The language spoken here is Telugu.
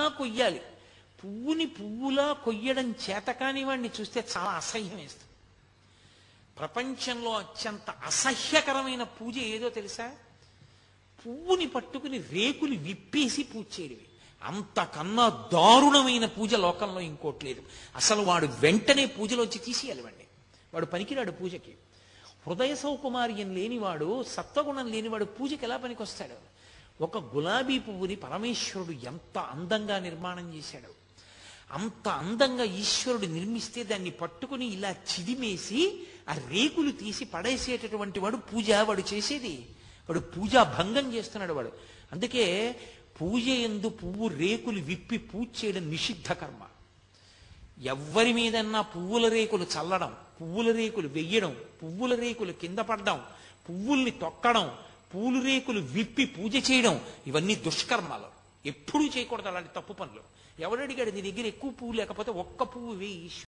కొయ్యాలి పువ్వుని పువ్వులా కొయ్యడం చేతకాని వాడిని చూస్తే చాలా అసహ్యం వేస్తుంది ప్రపంచంలో అత్యంత అసహ్యకరమైన పూజ ఏదో తెలుసా పువ్వుని పట్టుకుని రేకులు విప్పేసి పూజ చేయడమే అంతకన్నా దారుణమైన పూజ లోకంలో ఇంకోటి లేదు అసలు వాడు వెంటనే పూజలోంచి తీసేయాలి వాడిని వాడు పనికిరాడు పూజకి హృదయ సౌకుమార్యం లేనివాడు సత్వగుణం లేనివాడు పూజకి ఎలా పనికొస్తాడు ఒక గులాబీ పువ్వుని పరమేశ్వరుడు ఎంత అందంగా నిర్మాణం చేశాడు అంత అందంగా ఈశ్వరుడు నిర్మిస్తే దాన్ని పట్టుకుని ఇలా చిదిమేసి ఆ రేకులు తీసి పడేసేటటువంటి వాడు పూజ వాడు చేసేది వాడు పూజా భంగం చేస్తున్నాడు వాడు అందుకే పూజ ఎందు పువ్వు రేకులు విప్పి పూజ చేయడం నిషిద్ధ కర్మ ఎవ్వరి మీదన్నా పువ్వుల రేకులు చల్లడం పువ్వుల రేకులు వెయ్యడం పువ్వుల రేకులు కింద పడడం పువ్వుల్ని తొక్కడం పూలు రేకులు విప్పి పూజ చేయడం ఇవన్నీ దుష్కర్మాలు ఎప్పుడూ చేయకూడదు అలాంటి తప్పు పనులు ఎవడు అడిగాడు నీ దగ్గర ఎక్కువ పువ్వు లేకపోతే ఒక్క పువ్వు వేయి